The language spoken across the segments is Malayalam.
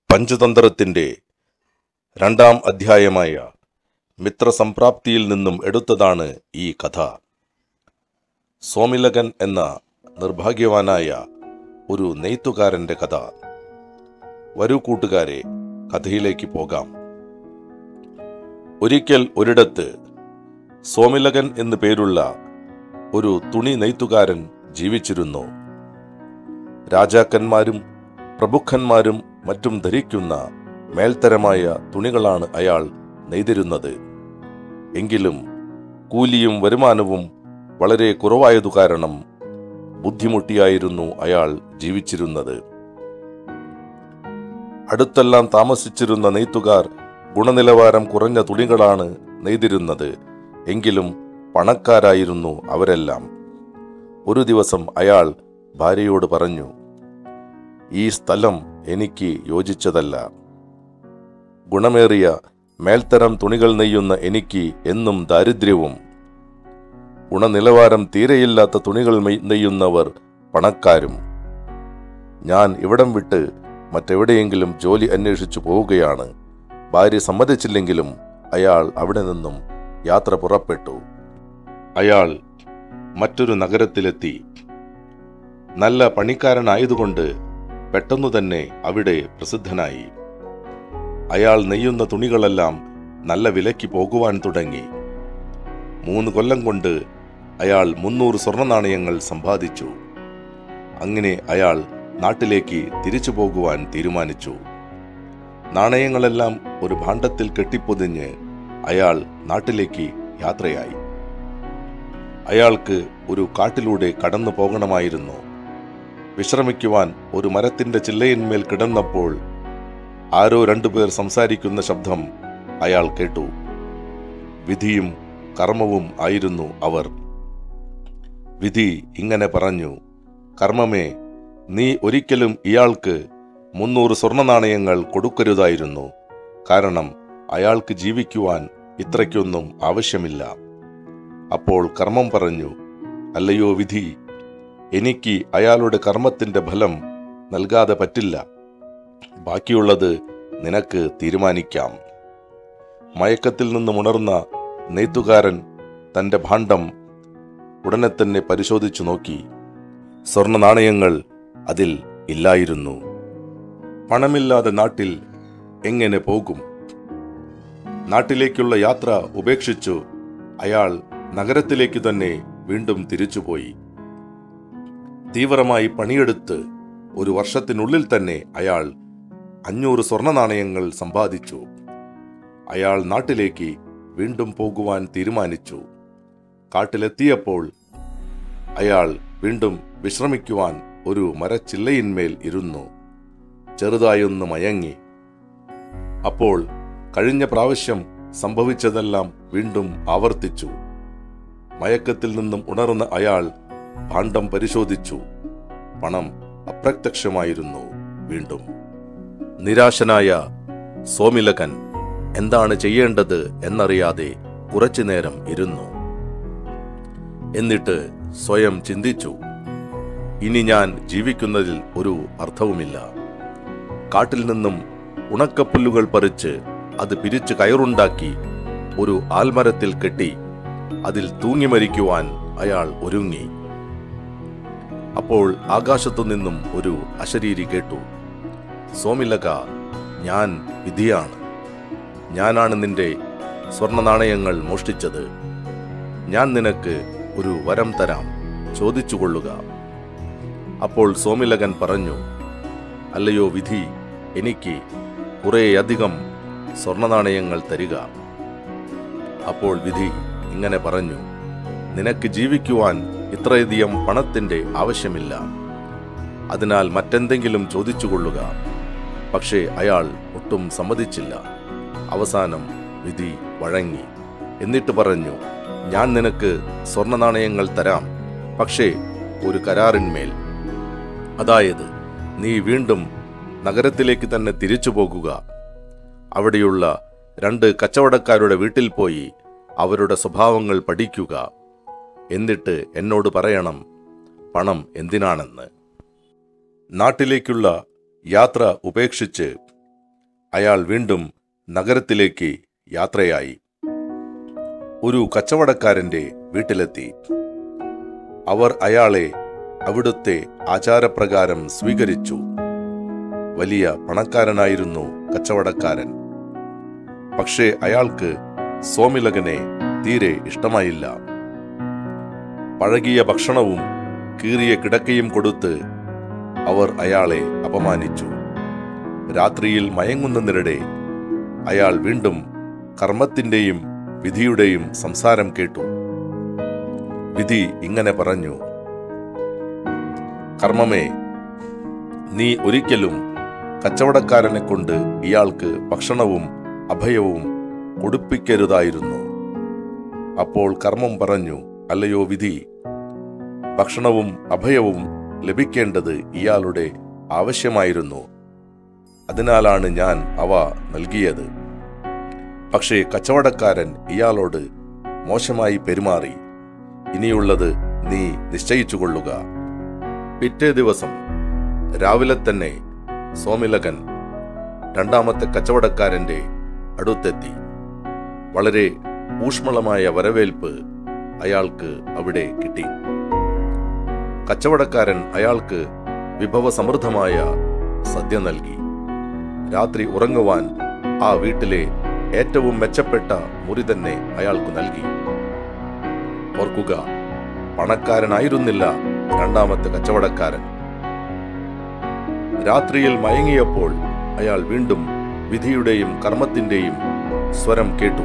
പഞ്ചതന്ത്രത്തിന്റെ രണ്ടാം അധ്യായമായ മിത്രസംപ്രാപ്തിയിൽ നിന്നും എടുത്തതാണ് ഈ കഥ സോമിലകൻ എന്ന നിർഭാഗ്യവാനായ ഒരു നെയ്ത്തുകാരന്റെ കഥ വരൂ കൂട്ടുകാരെ കഥയിലേക്ക് പോകാം ഒരിക്കൽ ഒരിടത്ത് സോമിലകൻ എന്നു പേരുള്ള ഒരു തുണി നെയ്ത്തുകാരൻ ജീവിച്ചിരുന്നു രാജാക്കന്മാരും പ്രഭുക്കന്മാരും മറ്റും ധരിക്കുന്ന മേൽത്തരമായ തുണികളാണ് അയാൾ നെയ്തിരുന്നത് എങ്കിലും കൂലിയും വരുമാനവും വളരെ കുറവായതു കാരണം ബുദ്ധിമുട്ടിയായിരുന്നു അയാൾ ജീവിച്ചിരുന്നത് അടുത്തെല്ലാം താമസിച്ചിരുന്ന നെയ്ത്തുകാർ ഗുണനിലവാരം കുറഞ്ഞ തുണികളാണ് നെയ്തിരുന്നത് എങ്കിലും പണക്കാരായിരുന്നു അവരെല്ലാം ഒരു ദിവസം അയാൾ ഭാര്യയോട് പറഞ്ഞു ഈ സ്ഥലം എനിക്ക് യോജിച്ചതല്ല ഗുണമേറിയ മേൽത്തരം തുണികൾ നെയ്യുന്ന എനിക്ക് എന്നും ദാരിദ്ര്യവും ഗുണനിലവാരം തീരെയില്ലാത്ത തുണികൾ മെയ്- നെയ്യുന്നവർ പണക്കാരും ഞാൻ ഇവിടം വിട്ട് മറ്റെവിടെയെങ്കിലും ജോലി അന്വേഷിച്ചു പോവുകയാണ് ഭാര്യ സമ്മതിച്ചില്ലെങ്കിലും അയാൾ അവിടെ നിന്നും യാത്ര പുറപ്പെട്ടു അയാൾ മറ്റൊരു നഗരത്തിലെത്തി നല്ല പണിക്കാരനായതുകൊണ്ട് പെട്ടെന്നു തന്നെ അവിടെ പ്രസിദ്ധനായി അയാൾ നെയ്യുന്ന തുണികളെല്ലാം നല്ല വിലയ്ക്ക് പോകുവാൻ തുടങ്ങി മൂന്ന് കൊല്ലം കൊണ്ട് അയാൾ മുന്നൂറ് സ്വർണ്ണ നാണയങ്ങൾ സമ്പാദിച്ചു അങ്ങനെ അയാൾ നാട്ടിലേക്ക് തിരിച്ചു പോകുവാൻ തീരുമാനിച്ചു നാണയങ്ങളെല്ലാം ഒരു ഭാണ്ഡത്തിൽ കെട്ടിപ്പൊതിഞ്ഞ് അയാൾ നാട്ടിലേക്ക് യാത്രയായി അയാൾക്ക് ഒരു കാട്ടിലൂടെ കടന്നു പോകണമായിരുന്നു വിശ്രമിക്കുവാൻ ഒരു മരത്തിന്റെ ചില്ലയിന്മേൽ കിടന്നപ്പോൾ ആരോ രണ്ടുപേർ സംസാരിക്കുന്ന ശബ്ദം അയാൾ കേട്ടു വിധിയും കർമ്മവും ആയിരുന്നു അവർ വിധി ഇങ്ങനെ പറഞ്ഞു കർമ്മമേ നീ ഒരിക്കലും ഇയാൾക്ക് മുന്നൂറ് സ്വർണ്ണ നാണയങ്ങൾ കൊടുക്കരുതായിരുന്നു കാരണം അയാൾക്ക് ജീവിക്കുവാൻ ഇത്രയ്ക്കൊന്നും ആവശ്യമില്ല അപ്പോൾ കർമ്മം പറഞ്ഞു അല്ലയോ വിധി എനിക്ക് അയാളുടെ കർമ്മത്തിന്റെ ഫലം നൽകാതെ പറ്റില്ല ബാക്കിയുള്ളത് നിനക്ക് തീരുമാനിക്കാം മയക്കത്തിൽ നിന്നും ഉണർന്ന നെയ്ത്തുകാരൻ തന്റെ ഭാണ്ഡം ഉടനെ തന്നെ പരിശോധിച്ചു നോക്കി സ്വർണ്ണ നാണയങ്ങൾ അതിൽ ഇല്ലായിരുന്നു പണമില്ലാതെ നാട്ടിൽ എങ്ങനെ പോകും നാട്ടിലേക്കുള്ള യാത്ര ഉപേക്ഷിച്ചു അയാൾ നഗരത്തിലേക്ക് തന്നെ വീണ്ടും തിരിച്ചുപോയി തീവ്രമായി പണിയെടുത്ത് ഒരു വർഷത്തിനുള്ളിൽ തന്നെ അയാൾ അഞ്ഞൂറ് സ്വർണ്ണ നാണയങ്ങൾ സമ്പാദിച്ചു അയാൾ നാട്ടിലേക്ക് വീണ്ടും പോകുവാൻ തീരുമാനിച്ചു കാട്ടിലെത്തിയപ്പോൾ അയാൾ വീണ്ടും വിശ്രമിക്കുവാൻ ഒരു മരച്ചില്ലയിന്മേൽ ഇരുന്നു ചെറുതായൊന്ന് മയങ്ങി അപ്പോൾ കഴിഞ്ഞ പ്രാവശ്യം സംഭവിച്ചതെല്ലാം വീണ്ടും ആവർത്തിച്ചു മയക്കത്തിൽ നിന്നും ഉണർന്ന അയാൾ ഭാണ്ഡം പരിശോധിച്ചു പണം അപ്രത്യക്ഷമായിരുന്നു വീണ്ടും നിരാശനായ സോമിലകൻ എന്താണ് ചെയ്യേണ്ടത് എന്നറിയാതെ കുറച്ചുനേരം ഇരുന്നു എന്നിട്ട് സ്വയം ചിന്തിച്ചു ഇനി ഞാൻ ജീവിക്കുന്നതിൽ ഒരു അർത്ഥവുമില്ല കാട്ടിൽ നിന്നും ഉണക്കപ്പുല്ലുകൾ പറിച്ച് അത് പിരിച്ച് കയറുണ്ടാക്കി ഒരു ആൽമരത്തിൽ കെട്ടി അതിൽ തൂങ്ങി മരിക്കുവാൻ അയാൾ ഒരുങ്ങി അപ്പോൾ ആകാശത്തു നിന്നും ഒരു അശരീരി കേട്ടു സോമിലക ഞാൻ വിധിയാണ് ഞാനാണ് നിന്റെ സ്വർണ്ണ നാണയങ്ങൾ മോഷ്ടിച്ചത് ഞാൻ നിനക്ക് ഒരു വരം തരാം ചോദിച്ചുകൊള്ളുക അപ്പോൾ സോമിലകൻ പറഞ്ഞു അല്ലയോ വിധി എനിക്ക് കുറേയധികം സ്വർണ്ണ നാണയങ്ങൾ തരിക അപ്പോൾ വിധി ഇങ്ങനെ പറഞ്ഞു നിനക്ക് ജീവിക്കുവാൻ ഇത്രയധികം പണത്തിന്റെ ആവശ്യമില്ല അതിനാൽ മറ്റെന്തെങ്കിലും ചോദിച്ചുകൊള്ളുക പക്ഷേ അയാൾ ഒട്ടും സമ്മതിച്ചില്ല അവസാനം വിധി വഴങ്ങി എന്നിട്ട് പറഞ്ഞു ഞാൻ നിനക്ക് സ്വർണ്ണ നാണയങ്ങൾ തരാം പക്ഷേ ഒരു കരാറിന്മേൽ അതായത് നീ വീണ്ടും നഗരത്തിലേക്ക് തന്നെ തിരിച്ചു പോകുക അവിടെയുള്ള രണ്ട് കച്ചവടക്കാരുടെ വീട്ടിൽ പോയി അവരുടെ സ്വഭാവങ്ങൾ പഠിക്കുക എന്നിട്ട് എന്നോട് പറയണം പണം എന്തിനാണെന്ന് നാട്ടിലേക്കുള്ള യാത്ര ഉപേക്ഷിച്ച് അയാൾ വീണ്ടും നഗരത്തിലേക്ക് യാത്രയായി ഒരു കച്ചവടക്കാരന്റെ വീട്ടിലെത്തി അവർ അയാളെ അവിടുത്തെ ആചാരപ്രകാരം സ്വീകരിച്ചു വലിയ പണക്കാരനായിരുന്നു കച്ചവടക്കാരൻ പക്ഷേ അയാൾക്ക് സോമിലകനെ തീരെ ഇഷ്ടമായില്ല പഴകിയ ഭക്ഷണവും കീറിയ കിടക്കയും കൊടുത്ത് അവർ അയാളെ അപമാനിച്ചു രാത്രിയിൽ മയങ്ങുന്നതിനിടെ അയാൾ വീണ്ടും കർമ്മത്തിന്റെയും വിധിയുടെയും സംസാരം കേട്ടു വിധി ഇങ്ങനെ പറഞ്ഞു കർമ്മമേ നീ ഒരിക്കലും കച്ചവടക്കാരനെ കൊണ്ട് ഇയാൾക്ക് ഭക്ഷണവും അഭയവും കൊടുപ്പിക്കരുതായിരുന്നു അപ്പോൾ കർമ്മം പറഞ്ഞു അല്ലയോ വിധി ഭക്ഷണവും അഭയവും ലഭിക്കേണ്ടത് ഇയാളുടെ ആവശ്യമായിരുന്നു അതിനാലാണ് ഞാൻ അവ നൽകിയത് പക്ഷേ കച്ചവടക്കാരൻ ഇയാളോട് മോശമായി പെരുമാറി ഇനിയുള്ളത് നീ നിശ്ചയിച്ചുകൊള്ളുക പിറ്റേ ദിവസം രാവിലെ തന്നെ സോമിലകൻ രണ്ടാമത്തെ കച്ചവടക്കാരന്റെ അടുത്തെത്തി വളരെ ഊഷ്മളമായ വരവേൽപ്പ് അയാൾക്ക് അവിടെ കിട്ടി കച്ചവടക്കാരൻ അയാൾക്ക് വിഭവസമൃദ്ധമായ സദ്യ നൽകി രാത്രി ഉറങ്ങുവാൻ ആ വീട്ടിലെ ഏറ്റവും മെച്ചപ്പെട്ട മുറി തന്നെ അയാൾക്ക് നൽകി ഓർക്കുക പണക്കാരനായിരുന്നില്ല രണ്ടാമത്തെ കച്ചവടക്കാരൻ രാത്രിയിൽ മയങ്ങിയപ്പോൾ അയാൾ വീണ്ടും വിധിയുടെയും കർമ്മത്തിന്റെയും സ്വരം കേട്ടു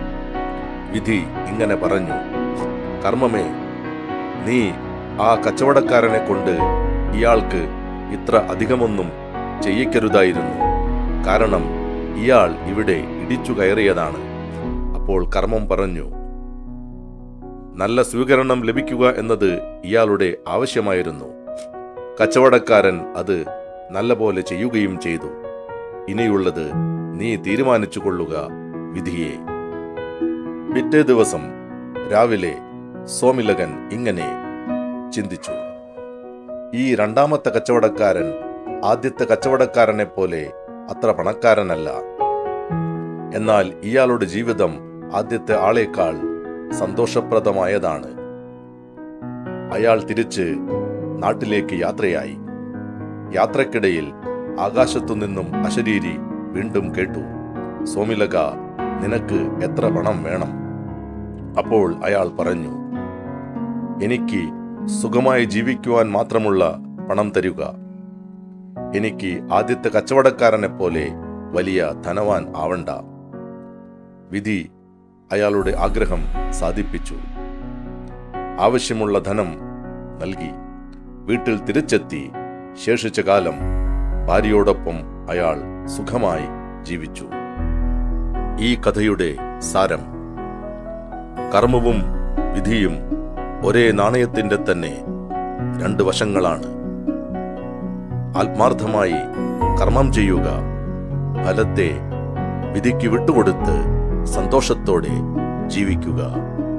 വിധി ഇങ്ങനെ പറഞ്ഞു കർമ്മമേ നീ ആ കച്ചവടക്കാരനെ കൊണ്ട് ഇയാൾക്ക് ഇത്ര അധികമൊന്നും ചെയ്യിക്കരുതായിരുന്നു കാരണം ഇയാൾ ഇവിടെ ഇടിച്ചു കയറിയതാണ് അപ്പോൾ കർമ്മം പറഞ്ഞു നല്ല സ്വീകരണം ലഭിക്കുക എന്നത് ഇയാളുടെ ആവശ്യമായിരുന്നു കച്ചവടക്കാരൻ അത് നല്ല പോലെ ചെയ്യുകയും ചെയ്തു ഇനിയുള്ളത് നീ തീരുമാനിച്ചു കൊള്ളുക വിധിയെ പിറ്റേ ദിവസം രാവിലെ സോമിലകൻ ഇങ്ങനെ ചിന്തിച്ചു ഈ രണ്ടാമത്തെ കച്ചവടക്കാരൻ ആദ്യത്തെ കച്ചവടക്കാരനെ പോലെ അത്ര പണക്കാരനല്ല എന്നാൽ ഇയാളുടെ ജീവിതം ആദ്യത്തെ ആളേക്കാൾ സന്തോഷപ്രദമായതാണ് അയാൾ തിരിച്ച് നാട്ടിലേക്ക് യാത്രയായി യാത്രക്കിടയിൽ ആകാശത്തു നിന്നും അശരീരി വീണ്ടും കേട്ടു സോമിലക നിനക്ക് എത്ര പണം വേണം അപ്പോൾ അയാൾ പറഞ്ഞു എനിക്ക് സുഖമായി ജീവിക്കുവാൻ മാത്രമുള്ള പണം തരുക എനിക്ക് ആദ്യത്തെ കച്ചവടക്കാരനെ പോലെ വലിയ ധനവാൻ ആവണ്ട വിധി അയാളുടെ ആഗ്രഹം സാധിപ്പിച്ചു ആവശ്യമുള്ള ധനം നൽകി വീട്ടിൽ തിരിച്ചെത്തി ശേഷിച്ച കാലം ഭാര്യയോടൊപ്പം അയാൾ സുഖമായി ജീവിച്ചു ഈ കഥയുടെ സാരം കർമ്മവും വിധിയും ഒരേ നാണയത്തിന്റെ തന്നെ രണ്ട് വശങ്ങളാണ് ആത്മാർത്ഥമായി കർമ്മം ചെയ്യുക ഫലത്തെ വിധിക്ക് വിട്ടുകൊടുത്ത് സന്തോഷത്തോടെ ജീവിക്കുക